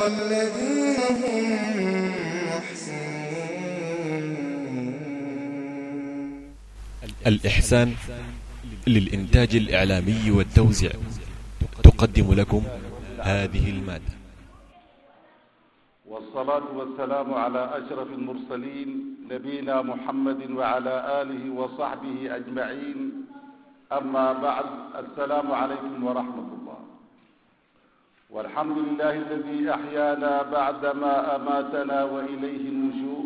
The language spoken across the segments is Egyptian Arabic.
الذين هم محسنون الإحسان للإنتاج الإعلامي والتوزيع تقدم لكم هذه المادة والصلاة والسلام على أشرف المرسلين نبينا محمد وعلى آله وصحبه أجمعين أما بعد السلام عليكم ورحمة الله والحمد لله الذي أحيانا بعدما أماتنا وإليه النشور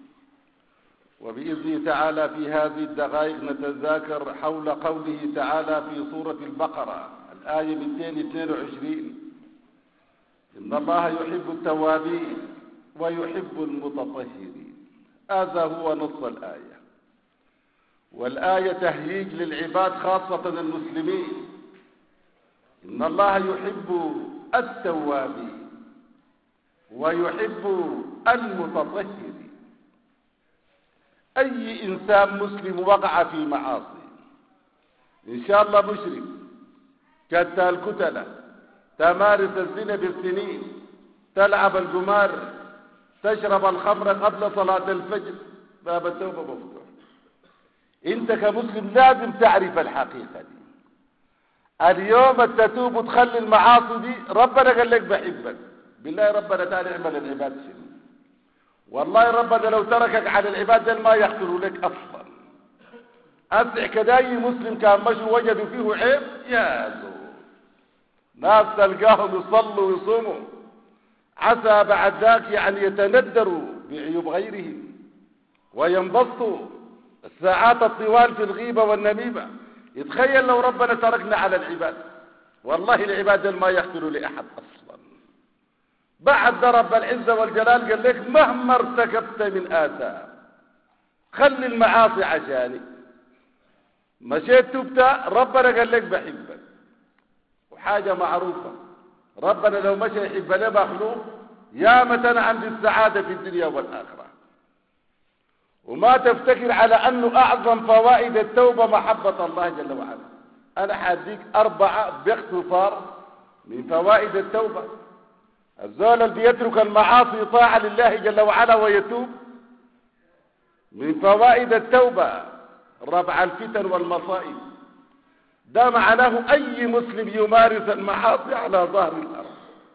وبإذنه تعالى في هذه الدقائق نتذاكر حول قوله تعالى في سورة البقرة الآية 222 إن الله يحب التوابين ويحب المتطهرين هذا هو نص الآية والآية تهييج للعباد خاصة المسلمين إن الله يحب التوابين ويحب المتطهرين أي إنسان مسلم وقع في معاصي إن شاء الله مشرك كتال الكتلة تمارس الزنا بالسنين تلعب القمار تشرب الخمر قبل صلاة الفجر باب التوبة مفتوح انت كمسلم لازم تعرف الحقيقة دي اليوم التتوب وتخلي المعاصي دي ربنا قال لك بحبك بالله ربنا تعالى اعمل العباد شنو والله ربنا لو تركك على العباد ده ما يغفروا لك اصلا اسع كداي مسلم كان مشوا وجدوا فيه عيب يا زول ناس تلقاهم يصلوا ويصوموا عسى بعد ذاك يعني يتندروا بعيوب غيرهم وينبسطوا الساعات الطوال في الغيبة والنميمة يتخيل لو ربنا تركنا على العباد والله العباد ما يغفروا لأحد أصلا بعد رب العزة والجلال قال لك مهما ارتكبت من آثام خلي المعاصي عشاني مشيت تبت ربنا قال لك بحبك وحاجة معروفة ربنا لو مشى يحب له مخلوق يا متى عند السعادة في الدنيا والآخرة وما تفتكر على أنه أعظم فوائد التوبة محبة الله جل وعلا أنا حاديك أربعة باختصار من فوائد التوبة الزول اللي بيترك المعاصي طاعة لله جل وعلا ويتوب من فوائد التوبة رفع الفتن والمصائب ده معناه أي مسلم يمارس المعاصي على ظهر الأرض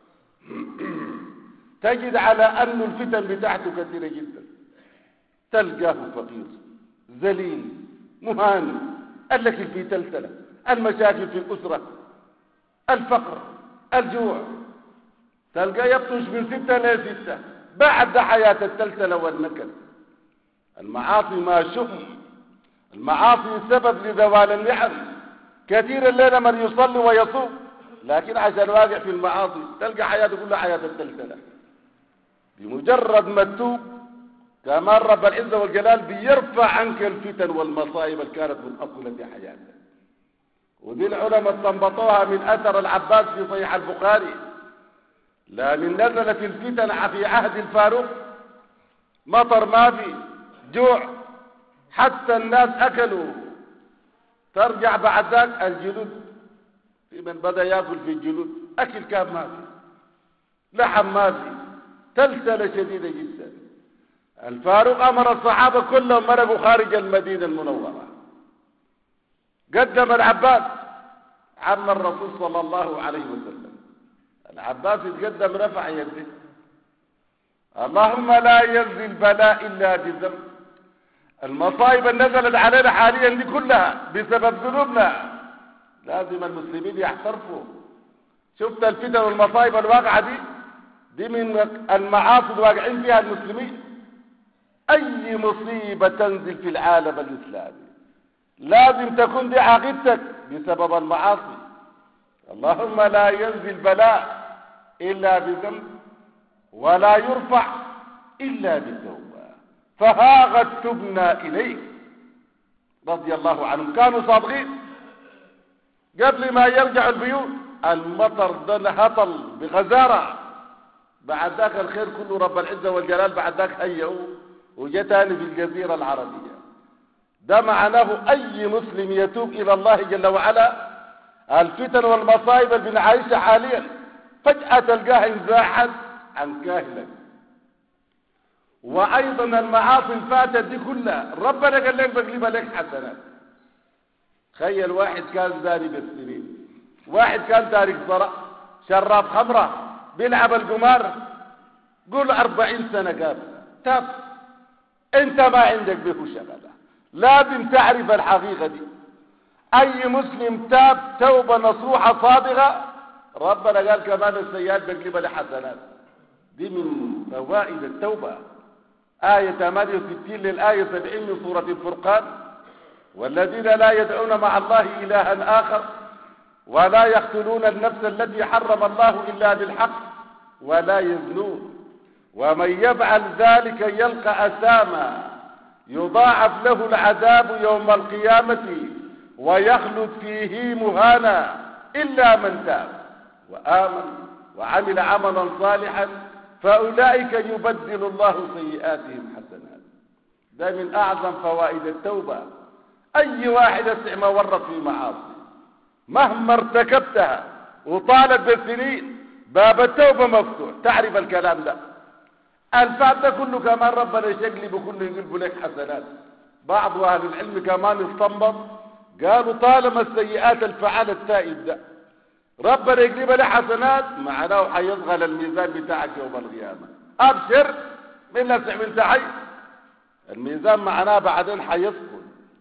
تجد على أن الفتن بتاعته كثيرة جدا تلقاه فقير ذليل مهان التي في تلتلة المشاكل في الأسرة الفقر الجوع تلقاه يبطش من ستة لستة بعد حياة التلتلة والنكد المعاصي ما شؤم المعاصي سبب لزوال النعم كثير الليلة من يصلي ويصوم لكن عشان واقع في المعاصي تلقى حياته كلها حياة التلتلة بمجرد ما تتوب كمان رب العزة والجلال بيرفع عنك الفتن والمصائب اللي كانت منأصلة في حياتك ودي العلماء استنبطوها من أثر العباس في صحيح البخاري لأن نزلت الفتن في عهد الفاروق مطر ما في جوع حتى الناس أكلوا ترجع بعد ذاك الجلود في من بدأ يأكل في الجلود أكل كان ما في لحم ما في تلتلة شديدة جدا الفاروق أمر الصحابة كلهم مرقوا خارج المدينة المنورة قدم العباس عم الرسول صلى الله عليه وسلم العباس يتقدم رفع يده اللهم لا ينزل بلاء إلا بذنب المصائب اللي نزلت علينا حاليا دي كلها بسبب ذنوبنا لازم المسلمين يحترفوا شفت الفتن والمصائب الواقعة دي دي من المعاصي الواقعين فيها المسلمين أي مصيبة تنزل في العالم الإسلامي لازم تكون دي عاقبتك بسبب المعاصي اللهم لا ينزل بلاء إلا بذنب ولا يرفع إلا بالتوبة فها قد تبنا إليك رضي الله عنهم كانوا صادقين قبل ما يرجع البيوت المطر ده هطل بغزارة بعد ذاك الخير كله رب العزة والجلال بعد ذاك هيئوا وجاء تاني في الجزيرة العربية ده معناه أي مسلم يتوب إلى الله جل وعلا الفتن والمصائب اللي بنعيشها حاليا فجأة تلقاها انزاحت عن كاهلك وأيضا المعاصي الفاتت دي كلها ربنا قال لك بقلب لك حسنات تخيل واحد كان زاني بالسنين واحد كان تارك صلاة شراب خمرة بيلعب القمار قول أربعين سنة قابل تاب انت ما عندك به شغلة لازم تعرف الحقيقة دي اي مسلم تاب توبة نصوحة صادقة ربنا قال كمان السيئات بقلبها لحسنات دي من فوائد التوبة آية 68 للآية 70 من سورة الفرقان والذين لا يدعون مع الله إلها آخر ولا يقتلون النفس التي حرم الله إلا بالحق ولا يزنون ومن يفعل ذلك يلقى أساما يضاعف له العذاب يوم القيامة ويخلد فيه مهانا إلا من تاب وآمن وعمل عملا صالحا فأولئك يبدل الله سيئاتهم حسنات ده من أعظم فوائد التوبة أي واحد استعمى ورط في معاصي مهما ارتكبتها وطالت بالسنين باب التوبة مفتوح تعرف الكلام ده الفات ده كله كمان ربنا يشقلب كله يقلب لك حسنات بعض أهل العلم كمان استنبط قالوا طالما السيئات الفعال التائب ده ربنا يقلب له حسنات معناه حيصغل الميزان بتاعك يوم القيامة أبشر من الناس عملت حي الميزان معناه بعدين حيسقل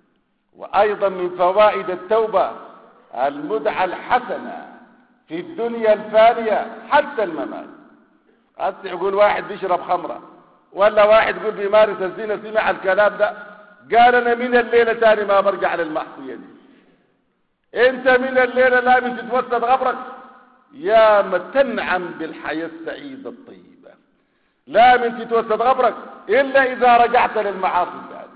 وأيضا من فوائد التوبة المدعى الحسنة في الدنيا الفانية حتى الممات أصل يقول واحد بيشرب خمرة ولا واحد يقول بيمارس الزنا سمع الكلام ده قال أنا من الليلة تاني ما برجع للمحصية دي انت من الليلة لازم تتوسط غبرك يا ما تنعم بالحياة السعيدة الطيبة لازم تتوسط غبرك إلا إذا رجعت للمعاصي هذه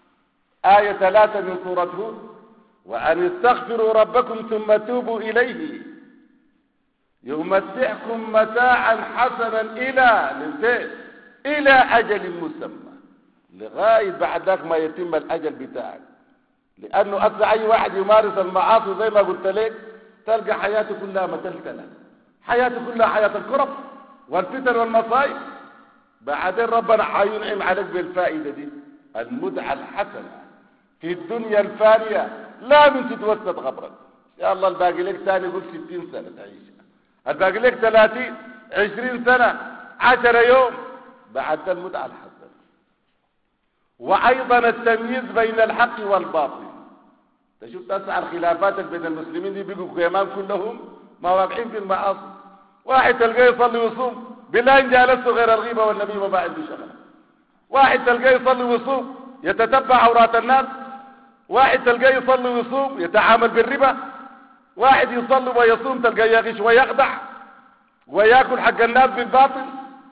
آية ثلاثة من سورة هود وأن استغفروا ربكم ثم توبوا إليه يمتعكم متاعا حسنا إلى للزيت إلى أجل مسمى لغاية بعد ذاك ما يتم الأجل بتاعك لأنه أصلا أي واحد يمارس المعاصي زي ما قلت لك تلقى حياته كلها متلتلة حياته كلها حياة الكرب والفتن والمصائب بعدين ربنا حينعم عليك بالفائدة دي المدعى الحسنة في الدنيا الفانية لا من تتوسط غبرك يا الله الباقي لك ثاني قول ستين سنة تعيش الباقي لك ثلاثين عشرين سنة عشر يوم بعد المدعى الحسنة وأيضا التمييز بين الحق والباطل تشوف تسعى الخلافات بين المسلمين دي بيقوا كيمان كلهم ما واقعين في المعاصي واحد تلقاه يصلي ويصوم بالله ان جالسته غير الغيبه والنبي ما باعد بشغله واحد تلقاه يصلي ويصوم يتتبع عورات الناس واحد تلقاه يصلي ويصوم يتعامل بالربا واحد يصلي ويصوم تلقاه يغش ويخدع وياكل حق الناس بالباطل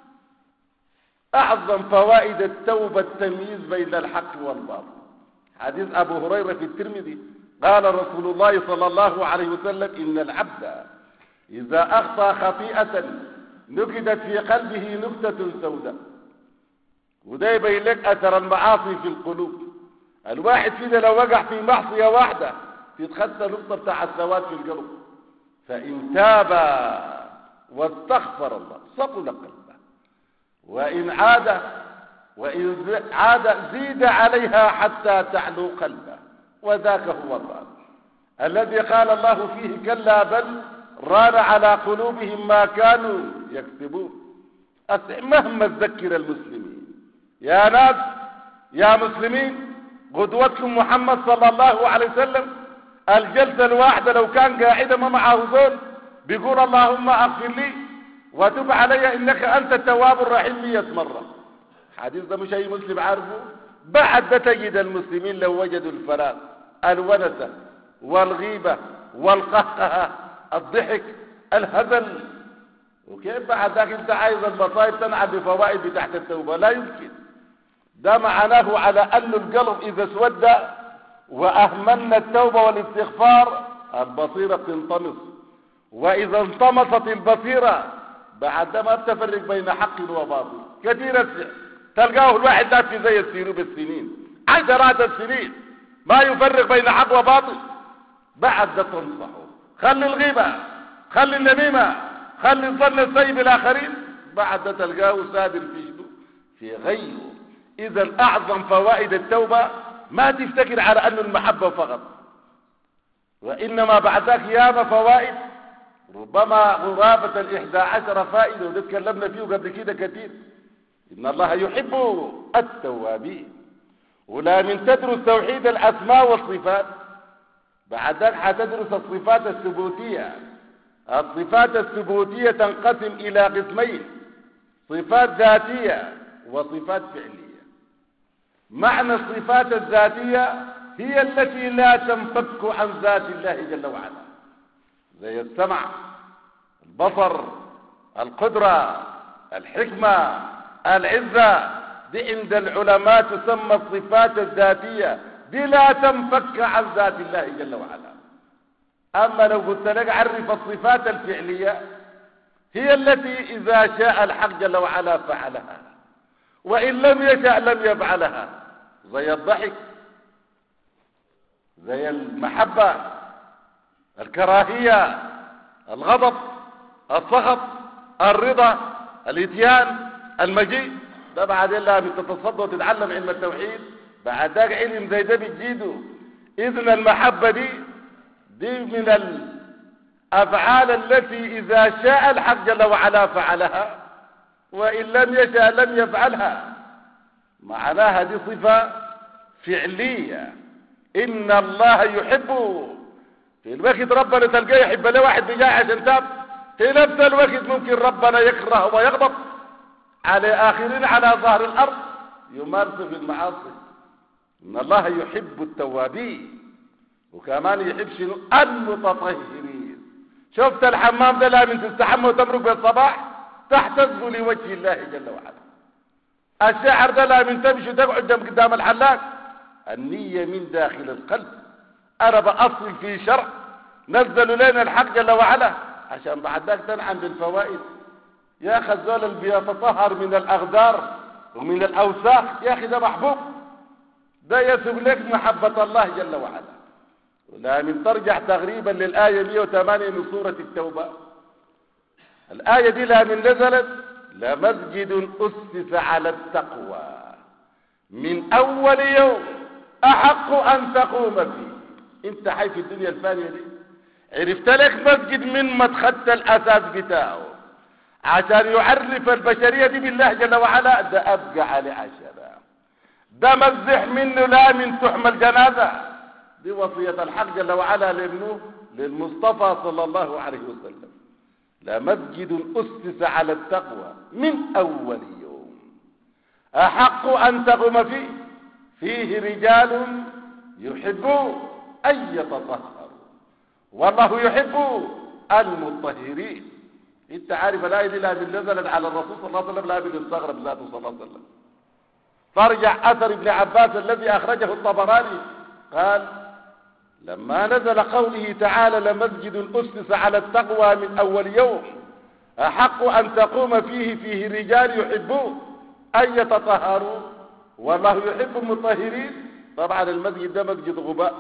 أعظم فوائد التوبة التمييز بين الحق والباطل حديث أبو هريرة في الترمذي قال رسول الله صلى الله عليه وسلم إن العبد إذا أخطى خطيئة نكدت في قلبه نكتة سوداء وده يبين لك أثر المعاصي في القلوب الواحد فينا لو وقع في معصية واحدة تتخطى نقطة بتاع السواد في القلب فإن تاب واستغفر الله صقل قلبه وإن عاد وإن عاد زيد عليها حتى تعلو قلبه وذاك هو الران الذي قال الله فيه كلا بل ران على قلوبهم ما كانوا يكسبون مهما تذكر المسلمين يا ناس يا مسلمين قدوتكم محمد صلى الله عليه وسلم الجلسة الواحدة لو كان قاعدة ما معه زول بيقول اللهم اغفر لي وتب علي انك انت التواب الرحيم مية مرة حديث ده مش اي مسلم عارفه بعد ده تجد المسلمين لو وجدوا الفراغ الونسة والغيبة والقهقه الضحك الهزل وكيف بعد ذاك انت عايز المصائب تنعم بفوائد بتاعت التوبة لا يمكن ده معناه على أن القلب إذا اسود وأهملنا التوبة والاستغفار البصيرة تنطمس وإذا انطمست البصيرة بعد ما تفرق بين حق وباطل كثير السحر تلقاه الواحد ده في زي السيروب السنين عشرات السنين ما يفرق بين حق وباطل بعد ده تنصحه خلي الغيبة خلي النميمة خلي الظن السيء بالآخرين بعد تلقاه سادر في شنو في غيره إذا أعظم فوائد التوبة ما تفتكر على أن المحبة فقط وإنما بعد ذلك ياما فوائد ربما غرابة الإحدى عشر فائدة وده تكلمنا فيه قبل كده كثير إن الله يحب التوابين ولا من تدرس توحيد الأسماء والصفات بعد ذلك حتدرس الصفات الثبوتية الصفات الثبوتية تنقسم إلى قسمين صفات ذاتية وصفات فعلية معنى الصفات الذاتية هي التي لا تنفك عن ذات الله جل وعلا زي السمع البصر القدرة الحكمة العزة دي عند العلماء تسمى الصفات الذاتية دي لا تنفك عن ذات الله جل وعلا أما لو قلت لك عرف الصفات الفعلية هي التي إذا شاء الحق جل وعلا فعلها وإن لم يشاء لم يفعلها زي الضحك زي المحبة الكراهية الغضب السخط الرضا الاتيان المجيء ده بعدين لازم تتصدى وتتعلم علم التوحيد بعد ذاك علم زي ده بتجيده اذن المحبة دي دي من الافعال التي اذا شاء الحق جل وعلا فعلها وان لم يشاء لم يفعلها معناها دي صفة فعلية ان الله يحب في الوقت ربنا تلقاه يحب له واحد بجاه عشان تاب في نفس الوقت ممكن ربنا يكره ويغضب على آخرين على ظهر الأرض يمارس في المعاصي إن الله يحب التوابين وكمان يحب شنو المتطهرين شفت الحمام ده لا من تستحمى وتمرق بالصباح تحتسب لوجه الله جل وعلا الشعر ده لا من تمشي وتقعد قدام الحلاق النية من داخل القلب أنا بأصل في شرع نزلوا لنا الحق جل وعلا عشان بعد ذلك تنعم بالفوائد يا أخي الزول اللي بيتطهر من الأغدار ومن الأوساخ يا أخي ده محبوب ده يسب لك محبة الله جل وعلا ولا من ترجع تقريبا للآية 108 من سورة التوبة الآية دي لا من نزلت لمسجد أسس على التقوى من أول يوم أحق أن تقوم فيه انت حي في الدنيا الفانية دي عرفت لك مسجد من ما اتخذت الأساس بتاعه عشان يعرف البشرية دي بالله جل وعلا ده أبقى على عشرة ده مزح منه لا من تحمل جنازة دي وصية الحق جل وعلا لابنه للمصطفى صلى الله عليه وسلم لمسجد أسس على التقوى من أول يوم أحق أن تقوم فيه فيه رجال يحبون أن يتطهروا والله يحب المطهرين انت عارف الايه دي لا نزلت على الرسول صلى الله عليه وسلم لا بنستغرب ذاته صلى الله عليه وسلم فارجع اثر ابن عباس الذي اخرجه الطبراني قال لما نزل قوله تعالى لمسجد اسس على التقوى من اول يوم احق ان تقوم فيه فيه رجال يحبون ان يتطهروا والله يحب المطهرين طبعا المسجد ده مسجد غباء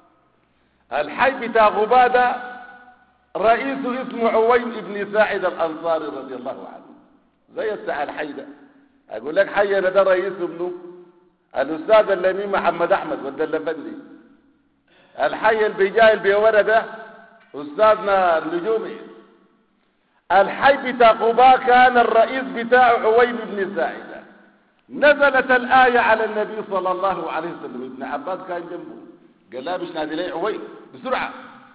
الحي بتاع غباء ده رئيسه اسمه عويم ابن ساعد الأنصاري رضي الله عنه زي الساعة الحي ده أقول لك حينا ده رئيس ابنه الأستاذ اللمين محمد أحمد والدلفندي الحي اللي بيجاي البيورة ده أستاذنا النجومي الحي بتاع قباء كان الرئيس بتاعه عويم بن ساعدة نزلت الآية على النبي صلى الله عليه وسلم ابن عباس كان جنبه قال لا مش نادي لي عويم بسرعة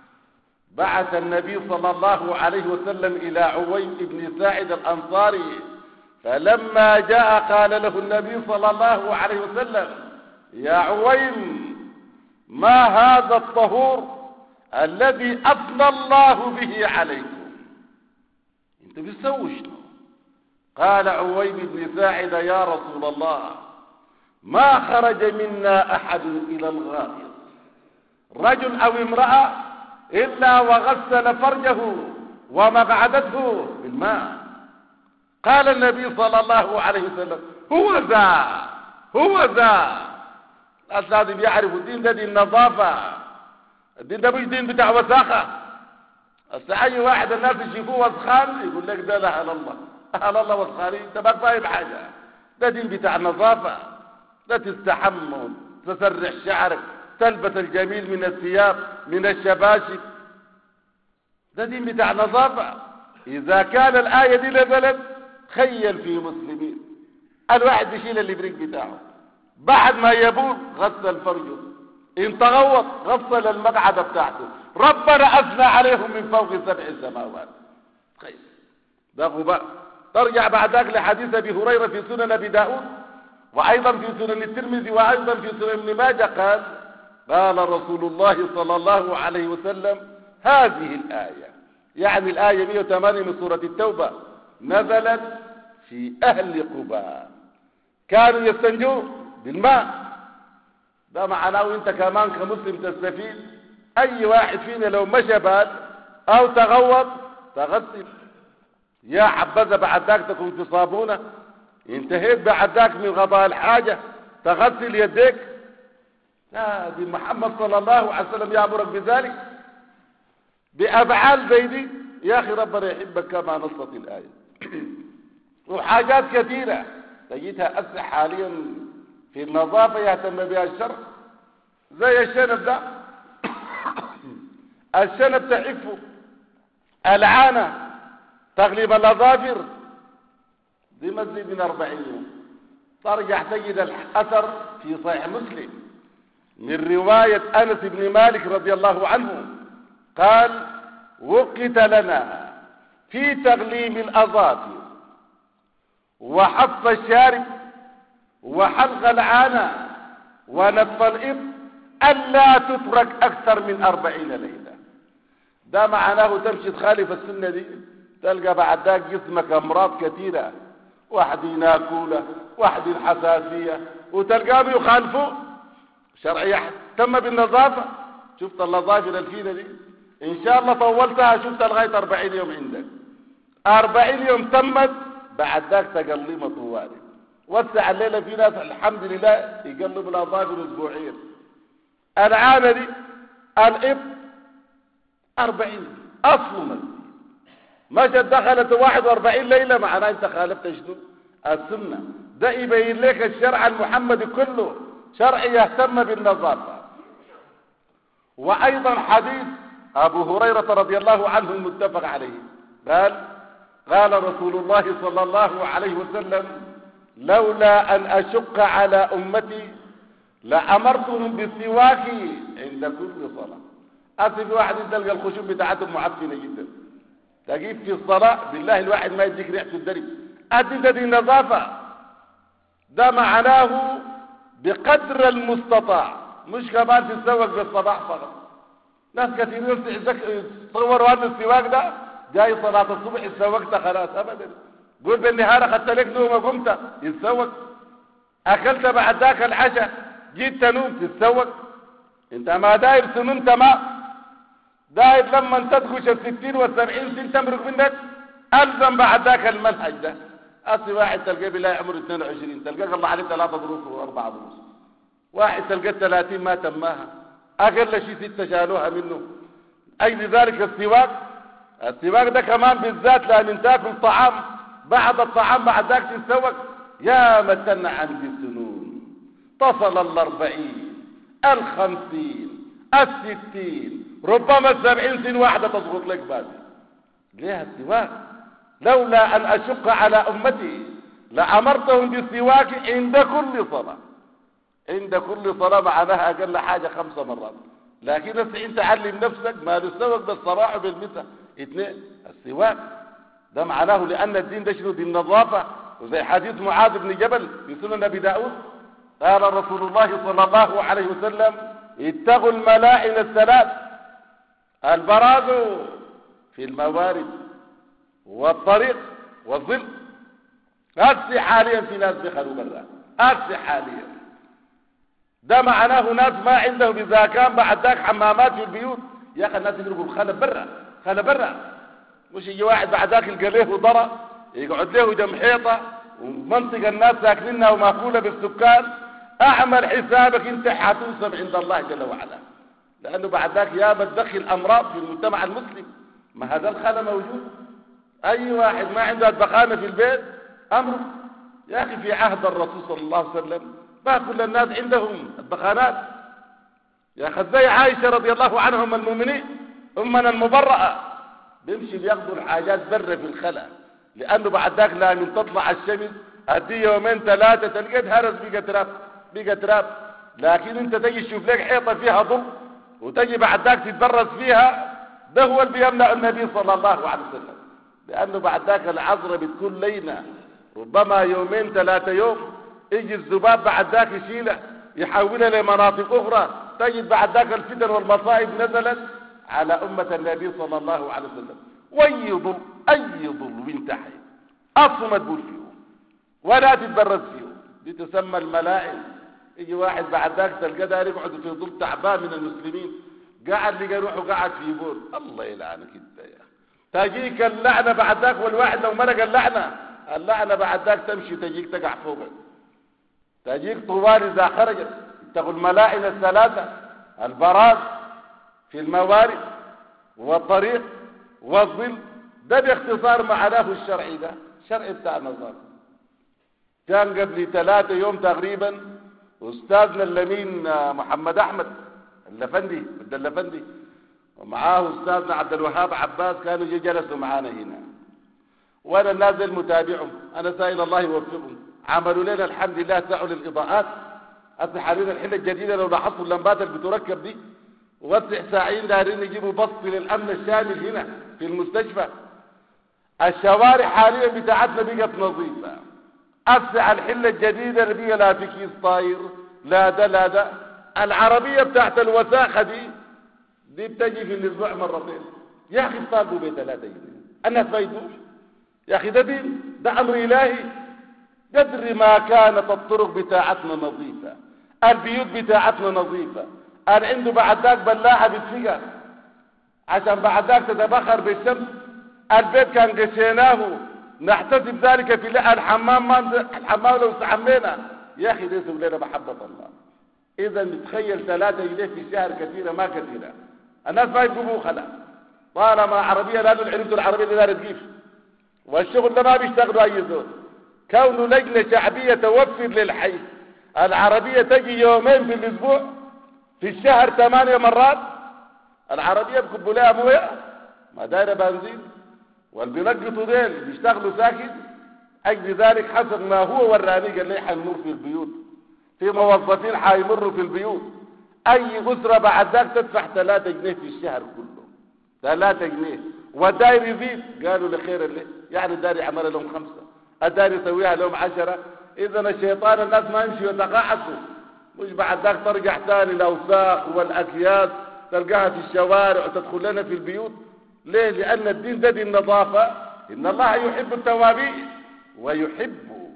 بعث النبي صلى الله عليه وسلم إلى عويم بن ساعد الأنصاري فلما جاء قال له النبي صلى الله عليه وسلم يا عويم ما هذا الطهور الذي أثنى الله به عليكم انت بتسوي شنو قال عويم بن ساعد يا رسول الله ما خرج منا أحد إلى الغائط رجل أو امرأة إلا وغسل فرجه ومقعدته بالماء قال النبي صلى الله عليه وسلم هو ذا هو ذا الناس لازم يعرفوا الدين ده دين نظافة الدين ده مش دين بتاع وساخة هسه أي واحد الناس يشوفوه وسخان يقول لك ده لا على الله اهل الله والخالي انت ما فاهم حاجه ده دين بتاع نظافه ده تستحمى تسرح شعرك تلبس الجميل من الثياب من الشباشب ده دين بتاع نظافه اذا كان الايه دي نزلت تخيل في مسلمين الواحد يشيل الابريق بتاعه بعد ما يبول غسل فرجه ان تغوط غسل المقعده بتاعته ربنا اثنى عليهم من فوق سبع سماوات خير ده غباء ترجع بعد ذلك لحديث ابي هريره في سنن ابي داود وايضا في سنن الترمذي وايضا في سنن ابن ماجه قال قال رسول الله صلى الله عليه وسلم هذه الايه يعني الايه 108 من سوره التوبه نزلت في اهل قباء كانوا يستنجون بالماء ده معناه انت كمان كمسلم تستفيد اي واحد فينا لو مشى بال او تغوط تغسل يا حبذا بعد ذاك تكون في صابونه انتهيت بعد ذاك من غضاء الحاجه تغسل يديك لا دي محمد صلى الله عليه وسلم يامرك بذلك بافعال زي دي يا اخي ربنا يحبك كما نصت الايه وحاجات كثيره تجدها أسع حاليا في النظافة يهتم بها الشرع زي الشنب ده الشنب تعفه العانة تغلب الأظافر دي مزيد من أربعين يوم ترجع تجد الأثر في صحيح مسلم من رواية أنس بن مالك رضي الله عنه قال وقت لنا في تغليم الأظافر وحف الشارب وحلق العانة ونف الإب ألا تترك أكثر من أربعين ليلة ده معناه تمشي تخالف السنة دي تلقى بعد ذاك جسمك أمراض كثيرة واحد ناكولة واحد حساسية وتلقاه يخالفوا شرعية تم بالنظافة شفت النظافة الفينة دي إن شاء الله طولتها شفتها لغاية أربعين يوم عندك أربعين يوم تمت بعد ذاك تقلمة طوالي وسع الليلة في ناس الحمد لله يقلبوا الأظافر أسبوعين العانة دي الإب أربعين أصلا مشت دخلت واحد واربعين ليلة معناه أنت خالفت شنو السنة ده يبين لك الشرع المحمدي كله شرع يهتم بالنظافة وأيضا حديث أبو هريرة رضي الله عنه المتفق عليه قال قال رسول الله صلى الله عليه وسلم لولا أن أشق على أمتي لأمرتهم بالسواك عند كل صلاة أصل واحد تلقى الخشوم بتاعته معفنة جدا تجيب في الصلاة بالله الواحد ما يديك ريحة الدرب أدي دي النظافة ده معناه بقدر المستطاع مش كمان تتزوج بالصباح فقط ناس كثيرين تصوروا هذا السواك ده جاي صلاة الصبح اتسوقت خلاص ابدا قول بالنهار اخذت لك نوم وقمت يتسوق اكلت بعد ذاك العشاء جيت تنوم تتسوق انت ما داير سنون تمام داير لما تدخش الستين والسبعين سنة تمرق منك الزم بعد ذاك المنهج ده اصل واحد تلقاه بالله عمره 22 تلقاه الله عليه ثلاثة دروس واربعة دروس واحد تلقاه 30 ما تماها اقل شيء ستة شالوها منه اجل ذلك السواك السواك ده كمان بالذات لان تاكل طعام بعد الطعام بعد ذاك تتسوق يا متن عندي السنون تصل الاربعين الخمسين الستين ربما السبعين سنة واحدة تضغط لك بعد ليه السواك لولا ان اشق على امتي لامرتهم بالسواك عند كل صلاة عند كل صلاة معناها اقل حاجة خمس مرات لكن بس انت علم نفسك ما تسوق بالصباح وبالمساء اثنين السواك ده معناه لأن الدين ده شنو دين نظافة وزي حديث معاذ بن جبل في سنن أبي داود قال رسول الله صلى الله عليه وسلم اتقوا الملائن الثلاث البراز في الموارد والطريق والظل هسي حاليا في ناس دخلوا برا هسي حاليا ده معناه ناس ما عندهم اذا كان بعد ذاك حمامات في البيوت يا اخي الناس يضربوا الخلب برا خلى برا مش يجي واحد بعد ذاك يلقى له وضرى يقعد له جنب حيطه ومنطقه الناس ساكنينها ومقفوله بالسكان اعمل حسابك انت حتوصل عند الله جل وعلا لانه بعد ذاك يا بتدخل امراض في المجتمع المسلم ما هذا الخلا موجود اي واحد ما عنده البخانه في البيت امره يا اخي في عهد الرسول صلى الله عليه وسلم ما كل الناس عندهم البخانات يا اخي زي عائشه رضي الله عنها ام المؤمنين امنا المبرأه بيمشي بياخذوا الحاجات برا في الخلا لانه بعد ذاك لما تطلع الشمس هدي يومين ثلاثه تلقيت هرس بقى تراب بقى تراب لكن انت تجي تشوف لك حيطه فيها ضل وتجي بعد ذاك تتبرز فيها ده هو اللي بيمنع النبي صلى الله عليه وسلم لانه بعد ذاك العذره بتكون لينه ربما يومين ثلاثه يوم يجي الذباب بعد ذاك يشيله يحولها لمناطق اخرى تجد بعد ذاك الفتن والمصائب نزلت على امه النبي صلى الله عليه وسلم واي ظل اي ظل وانتحي اصلا ما تقول فيه ولا تتبرز فيه دي تسمى الملائم يجي واحد بعد ذاك تلقى داير يقعد في ظل تعبان من المسلمين قاعد لقى روحه قاعد في بول الله يلعنك انت يا تجيك اللعنه بعد ذاك والواحد لو مرق اللعنه اللعنه بعد ذاك تمشي تجيك تقع فوقك تجيك طوال اذا خرجت تقول الملائم الثلاثه البراز في الموارد والطريق والظل ده باختصار معناه الشرعي ده الشرع بتاع النظام كان قبل ثلاثة يوم تقريبا أستاذنا اللمين محمد أحمد اللفندي ود اللفندي ومعاه أستاذنا عبد الوهاب عباس كانوا جلسوا معانا هنا وأنا نازل متابعهم أنا سائل الله يوفقهم عملوا لنا الحمد لله سعوا للإضاءات هسه حاليا الحلة الجديدة لو لاحظتوا اللمبات اللي بتركب دي ووسع ساعين دارين يجيبوا بسط للأمن الشامل هنا في المستشفى الشوارع حاليا بتاعتنا بقت نظيفة أسع الحلة الجديدة اللي بيها لا في كيس طاير لا ده لا ده العربية بتاعت الوساخة دي دي بتجي في الأسبوع مرتين يا أخي طالبوا بثلاثة جنيه الناس ما يدوش يا أخي ده دين ده أمر إلهي قدر ما كانت الطرق بتاعتنا نظيفة البيوت بتاعتنا نظيفة قال عنده بعد ذاك بلاعة بتفقر عشان بعد ذاك تتبخر بالشمس البيت كان قشيناه نحتسب ذلك في لا الحمام ما الحمام لو استحمينا يا اخي ليس لنا محبة الله اذا نتخيل ثلاثة جنيه في الشهر كثيرة ما كثيرة الناس ما يجيبوا خلا طالما عربية لا عرفتوا العربية اللي دارت كيف والشغل ده ما بيشتغلوا اي زول كونه لجنة شعبية توفر للحي العربية تجي يومين في الاسبوع في الشهر ثمانية مرات العربية بكبوا لها مويه ما دايرة بنزين والبينقطوا ديل بيشتغلوا ساكت أجل ذلك حسب ما هو وراني قال لي حنمر في البيوت في موظفين حيمروا في البيوت أي أسرة بعد ذلك تدفع ثلاثة جنيه في الشهر كله ثلاثة جنيه والداير يزيد قالوا لخير اللي يعني الداير يعمل لهم خمسة الداير يسويها لهم عشرة إذا الشيطان الناس ما يمشي يتقاعسوا مش بعد ذاك ترجع ثاني الأوساخ والأكياس تلقاها في الشوارع وتدخل لنا في البيوت ليه لأن الدين ده دين نظافة إن الله يحب التوابين ويحب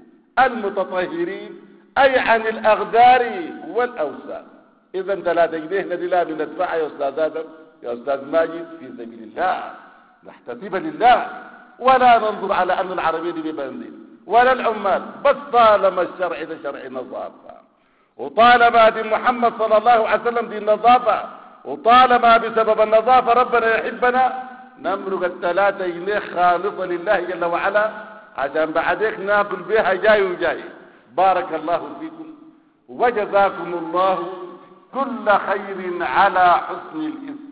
المتطهرين أي عن الأغدار والأوساخ إذا ثلاثة جنيه الذي لا ندفعها يا أستاذ آدم يا أستاذ ماجد في سبيل الله نحتسب لله ولا ننظر على أن العربية دي ببنزين ولا العمال بس طالما الشرع ده شرع نظافة وطالما دين محمد صلى الله عليه وسلم دين نظافة وطالما بسبب النظافة ربنا يحبنا نمرق الثلاثة جنيه خالصة لله جل وعلا عشان بعدك ناكل بها جاي وجاي بارك الله فيكم وجزاكم الله كل خير على حسن الإسلام